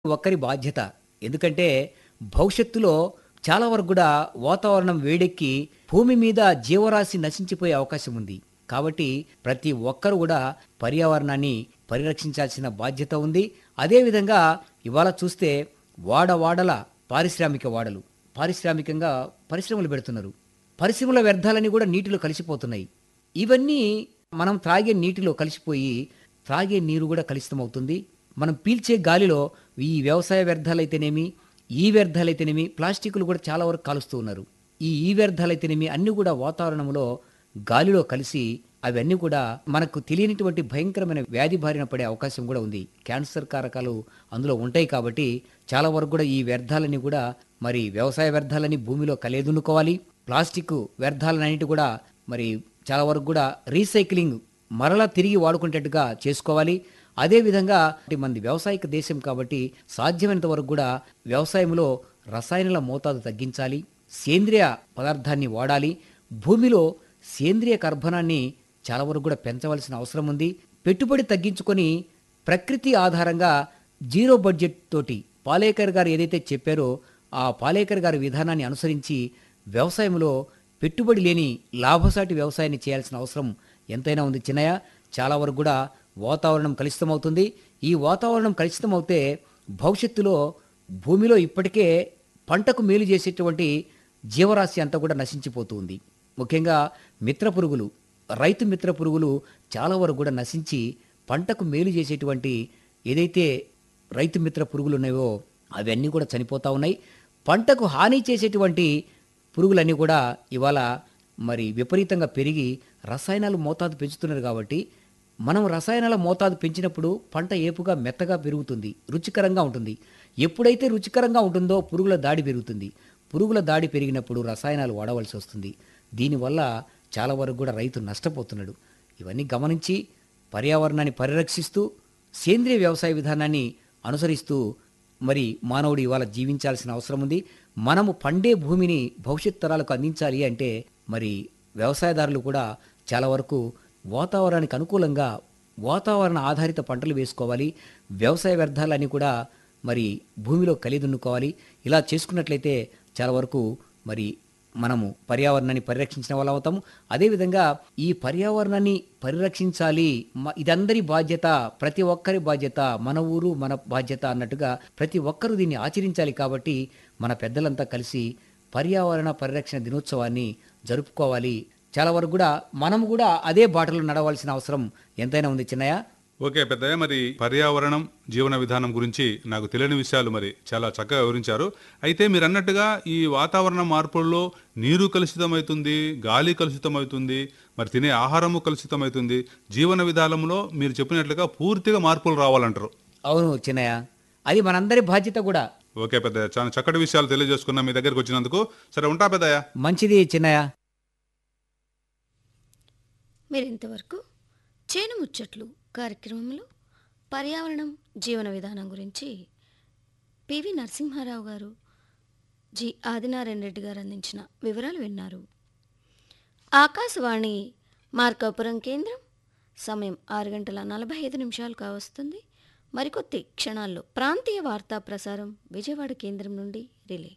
ఒక్కరి బాధ్యత ఎందుకంటే భవిష్యత్తులో చాలా వరకు కూడా వాతావరణం వేడెక్కి భూమి మీద జీవరాశి నశించిపోయే అవకాశం ఉంది కాబట్టి ప్రతి ఒక్కరు కూడా పర్యావరణాన్ని పరిరక్షించాల్సిన బాధ్యత ఉంది అదేవిధంగా ఇవాళ చూస్తే వాడ వాడల పారిశ్రామిక వాడలు పారిశ్రామికంగా పరిశ్రమలు పెడుతున్నారు పరిశ్రమల వ్యర్థాలన్నీ కూడా నీటిలో కలిసిపోతున్నాయి ఇవన్నీ మనం త్రాగే నీటిలో కలిసిపోయి త్రాగే నీరు కూడా కలుషితమవుతుంది మనం పీల్చే గాలిలో ఈ వ్యవసాయ వ్యర్థాలైతేనేమి ఈ వ్యర్థాలైతేనేమి ప్లాస్టిక్లు కూడా చాలా వరకు కాలుస్తూ ఉన్నారు ఈ ఈ వ్యర్థాలైతేనేమి అన్నీ కూడా వాతావరణంలో గాలిలో కలిసి అవన్నీ కూడా మనకు తెలియనిటువంటి భయంకరమైన వ్యాధి బారిన పడే అవకాశం కూడా ఉంది క్యాన్సర్ కారకాలు అందులో ఉంటాయి కాబట్టి చాలా వరకు కూడా ఈ వ్యర్థాలని కూడా మరి వ్యవసాయ వ్యర్థాలని భూమిలో కలియదున్నుకోవాలి ప్లాస్టిక్ వ్యర్థాలన్నిటి కూడా మరి చాలా వరకు కూడా రీసైక్లింగ్ మరలా తిరిగి వాడుకునేటట్టుగా చేసుకోవాలి అదేవిధంగా మంది వ్యవసాయక దేశం కాబట్టి సాధ్యమైనంత వరకు కూడా వ్యవసాయంలో రసాయనాల మోతాదు తగ్గించాలి సేంద్రియ పదార్థాన్ని వాడాలి భూమిలో సేంద్రియ కర్బనాన్ని చాలా వరకు కూడా పెంచవలసిన అవసరం ఉంది పెట్టుబడి తగ్గించుకొని ప్రకృతి ఆధారంగా జీరో బడ్జెట్ తోటి పాలేకర్ గారు ఏదైతే చెప్పారో ఆ పాలేకర్ గారి విధానాన్ని అనుసరించి వ్యవసాయంలో పెట్టుబడి లేని లాభసాటి వ్యవసాయాన్ని చేయాల్సిన అవసరం ఎంతైనా ఉంది చిన్నయ్య చాలా వరకు కూడా వాతావరణం కలుషితమవుతుంది ఈ వాతావరణం కలుషితమవుతే భవిష్యత్తులో భూమిలో ఇప్పటికే పంటకు మేలు చేసేటువంటి జీవరాశి అంతా కూడా నశించిపోతుంది ముఖ్యంగా మిత్ర పురుగులు రైతు మిత్ర పురుగులు చాలా వరకు కూడా నశించి పంటకు మేలు చేసేటువంటి ఏదైతే రైతు మిత్ర పురుగులు ఉన్నాయో అవన్నీ కూడా చనిపోతా ఉన్నాయి పంటకు హాని చేసేటువంటి పురుగులన్నీ కూడా ఇవాళ మరి విపరీతంగా పెరిగి రసాయనాలు మోతాదు పెంచుతున్నారు కాబట్టి మనం రసాయనాల మోతాదు పెంచినప్పుడు పంట ఏపుగా మెత్తగా పెరుగుతుంది రుచికరంగా ఉంటుంది ఎప్పుడైతే రుచికరంగా ఉంటుందో పురుగుల దాడి పెరుగుతుంది పురుగుల దాడి పెరిగినప్పుడు రసాయనాలు వాడవలసి వస్తుంది దీనివల్ల చాలా వరకు కూడా రైతు నష్టపోతున్నాడు ఇవన్నీ గమనించి పర్యావరణాన్ని పరిరక్షిస్తూ సేంద్రియ వ్యవసాయ విధానాన్ని అనుసరిస్తూ మరి మానవుడు ఇవాళ జీవించాల్సిన అవసరం ఉంది మనము పండే భూమిని భవిష్యత్ తరాలకు అందించాలి అంటే మరి వ్యవసాయదారులు కూడా చాలా వరకు వాతావరణానికి అనుకూలంగా వాతావరణ ఆధారిత పంటలు వేసుకోవాలి వ్యవసాయ వ్యర్థాలన్నీ కూడా మరి భూమిలో కలిదున్నుకోవాలి ఇలా చేసుకున్నట్లయితే చాలా వరకు మరి మనము పర్యావరణాన్ని పరిరక్షించిన వాళ్ళం అవుతాము అదేవిధంగా ఈ పర్యావరణాన్ని పరిరక్షించాలి మ- ఇదందరి బాధ్యత ప్రతి ఒక్కరి బాధ్యత మన ఊరు మన బాధ్యత అన్నట్టుగా ప్రతి ఒక్కరూ దీన్ని ఆచరించాలి కాబట్టి మన పెద్దలంతా కలిసి పర్యావరణ పరిరక్షణ దినోత్సవాన్ని జరుపుకోవాలి చాలా వరకు కూడా మనం కూడా అదే బాటలో నడవాల్సిన అవసరం ఎంతైనా ఉంది చిన్నయ్య ఓకే పెద్దయ్య మరి పర్యావరణం జీవన విధానం గురించి నాకు తెలియని విషయాలు మరి చాలా చక్కగా వివరించారు అయితే మీరు అన్నట్టుగా ఈ వాతావరణ మార్పుల్లో నీరు కలుషితమవుతుంది గాలి కలుషితమవుతుంది మరి తినే ఆహారము కలుషితమవుతుంది జీవన విధానంలో మీరు చెప్పినట్లుగా పూర్తిగా మార్పులు రావాలంటారు అవును చిన్నయ్య అది మనందరి బాధ్యత కూడా ఓకే పెద్దయ్య చాలా చక్కటి విషయాలు తెలియజేసుకున్నా మీ దగ్గరికి వచ్చినందుకు సరే ఉంటా పెద్దయ్య మంచిది చిన్నయ్య మీరు ఇంతవరకు చేను ముచ్చట్లు కార్యక్రమంలో పర్యావరణం జీవన విధానం గురించి పివి నరసింహారావు గారు జి ఆదినారాయణ రెడ్డి గారు అందించిన వివరాలు విన్నారు ఆకాశవాణి మార్కాపురం కేంద్రం సమయం ఆరు గంటల నలభై ఐదు నిమిషాలు కావస్తుంది మరికొద్ది క్షణాల్లో ప్రాంతీయ వార్తా ప్రసారం విజయవాడ కేంద్రం నుండి రిలే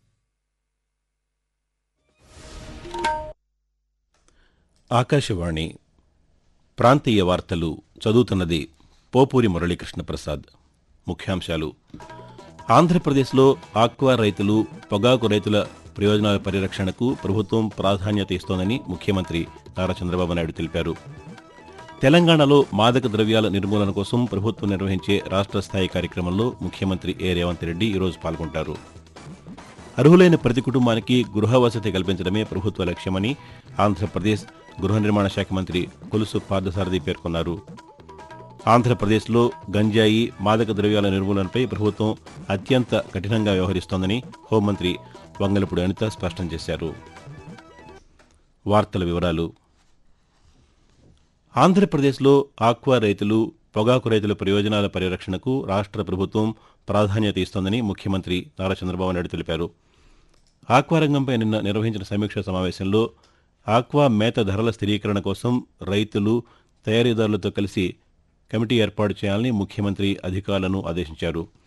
ఆకాశవాణి ప్రాంతీయ వార్తలు చదువుతున్నది పోపూరి మురళీకృష్ణ ప్రసాద్ ముఖ్యాంశాలు ఆంధ్రప్రదేశ్లో ఆక్వా రైతులు పొగాకు రైతుల ప్రయోజనాల పరిరక్షణకు ప్రభుత్వం ప్రాధాన్యత ఇస్తోందని ముఖ్యమంత్రి నారా చంద్రబాబు నాయుడు తెలిపారు తెలంగాణలో మాదక ద్రవ్యాల నిర్మూలన కోసం ప్రభుత్వం నిర్వహించే రాష్ట్ర స్థాయి కార్యక్రమంలో ముఖ్యమంత్రి ఏ రేవంత్ రెడ్డి ఈరోజు పాల్గొంటారు అర్హులైన ప్రతి కుటుంబానికి గృహ వసతి కల్పించడమే ప్రభుత్వ లక్ష్యమని ఆంధ్రప్రదేశ్ గృహ నిర్మాణ శాఖ మంత్రి కొలుసు పార్థసారథి పేర్కొన్నారు ఆంధ్రప్రదేశ్లో గంజాయి మాదక ద్రవ్యాల నిర్మూలనపై ప్రభుత్వం అత్యంత కఠినంగా వ్యవహరిస్తోందని హోంమంత్రి వంగలపూడి అనిత స్పష్టం చేశారు వార్తల వివరాలు ఆంధ్రప్రదేశ్లో ఆక్వా రైతులు పొగాకు రైతుల ప్రయోజనాల పరిరక్షణకు రాష్ట్ర ప్రభుత్వం ప్రాధాన్యత ఇస్తోందని ముఖ్యమంత్రి నారా చంద్రబాబు నాయుడు తెలిపారు ఆక్వా రంగంపై నిన్న నిర్వహించిన సమీక్షా సమావేశంలో ఆక్వా మేత ధరల స్థిరీకరణ కోసం రైతులు తయారీదారులతో కలిసి కమిటీ ఏర్పాటు చేయాలని ముఖ్యమంత్రి అధికారులను ఆదేశించారు